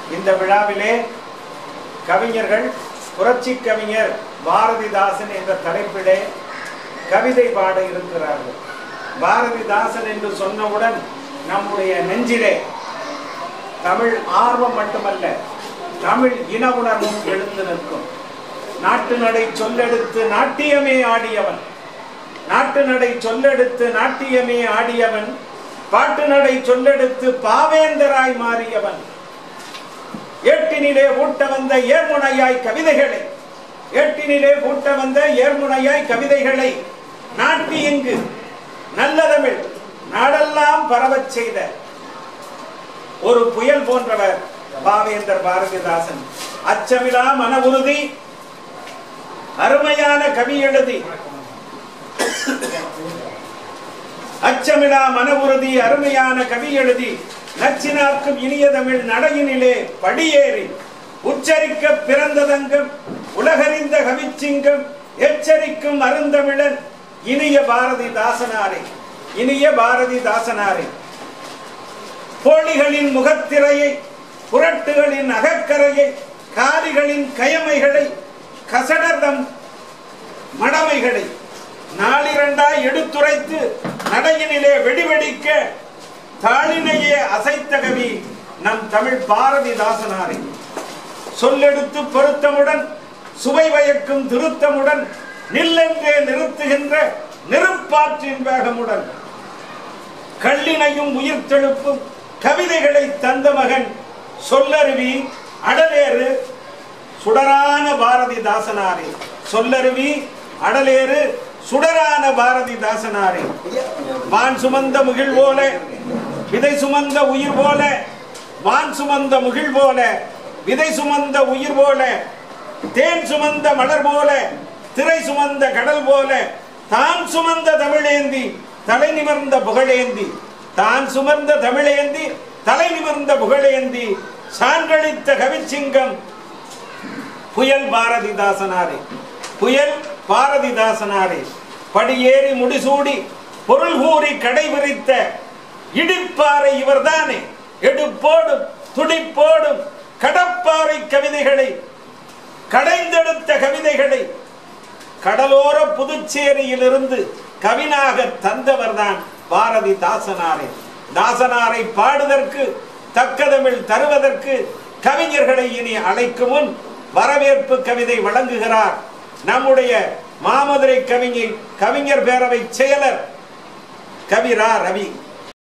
இந்த விழாவிலே கவிஞர்கள் புரட்சி கவிஞர் பாரதிதாசன் என்ற தலைப்பிலே கவிதை பாட இருக்கிறார்கள் பாரதிதாசன் என்று சொன்னவுடன் நம்முடைய நெஞ்சிலே தமிழ் ஆர்வம் மட்டுமல்ல தமிழ் இன உணர்வும் எழுந்து நிற்கும் நாட்டு நடை சொல்லெடுத்து நாட்டியமே ஆடியவன் நாட்டு நடை சொல்லெடுத்து நாட்டியமே ஆடியவன் பாட்டு நடை சொல்லெடுத்து பாவேந்தராய் மாறியவன் ஏட்டினிலே ஊட்ட வந்த ஏர்முனையாய் கவிதைகளை ஏட்டினிலே ஊட்ட வந்த ஏர்முனையாய் கவிதைகளை நாட்டி இங்கு நல்ல தமிழ் நாடெல்லாம் பரவச் செய்த ஒரு புயல் போன்றவர் பாவேந்தர் பாரதிதாசன் அச்சமிலா மன உறுதி அருமையான கவி எழுதி அச்சமிலா மன உறுதி அருமையான கவி எழுதி நச்சினார்க்கும் இனிய தமிழ் நடையினிலே படியேறி உச்சரிக்க பிறந்ததங்கம் உலகறிந்த கவிச்சிங்கம் எச்சரிக்கும் அருந்தமிழன் இனிய பாரதிதாசனாரே இனிய பாரதிதாசனாரே போலிகளின் முகத்திரையை புரட்டுகளின் அகக்கரையை காலிகளின் கயமைகளை கசடர்தம் மடமைகளை நாளிரண்டாய் எடுத்துரைத்து நடையினிலே வெடிவெடிக்க தாளினையே அசைத்த கவி நம் தமிழ் பாரதிதாசனாரை சொல்லெடுத்து பொருத்தமுடன் சுவை வயக்கும் திருத்தமுடன் நில்லென்றே நிறுத்துகின்ற நெருப்பாற்றின் வேகமுடன் கல்லினையும் உயிர் தெழுப்பும் கவிதைகளை தந்த மகன் சொல்லருவி அடலேறு சுடரான பாரதிதாசனாரே சொல்லருவி அடலேறு சுடரான பாரதிதாசனாரே வான் சுமந்த முகில் போல விதை சுமந்த உயிர் போல வான் சுமந்த முகில் போல விதை சுமந்த உயிர் போல தேன் சுமந்த மலர் போல திரை சுமந்த கடல் போல தான் சுமந்த தமிழேந்தி தலை நிமிர்ந்த புகழேந்தி தான் சுமந்த தமிழேந்தி தலை நிமிர்ந்த புகழேந்தி சான்றளித்த கவிச்சிங்கம் புயல் பாரதிதாசனாரே புயல் பாரதிதாசனாரே படியேறி முடிசூடி பொருள் கூறி கடை விரித்த இடிப்பாறை இவர்தானே எடுப்போடும் துடிப்போடும் கடப்பாறை கவிதைகளை கடைந்தெடுத்த கவிதைகளை கடலோர புதுச்சேரியிலிருந்து கவினாக தந்தவர்தான் பாரதி தாசனாரே தாசனாரை பாடுதற்கு தக்கதமிழ் தருவதற்கு கவிஞர்களை இனி அழைக்கும் முன் வரவேற்பு கவிதை வழங்குகிறார் நம்முடைய மாமதுரை கவிஞர் கவிஞர் பேரவை செயலர் கவிரா ரவி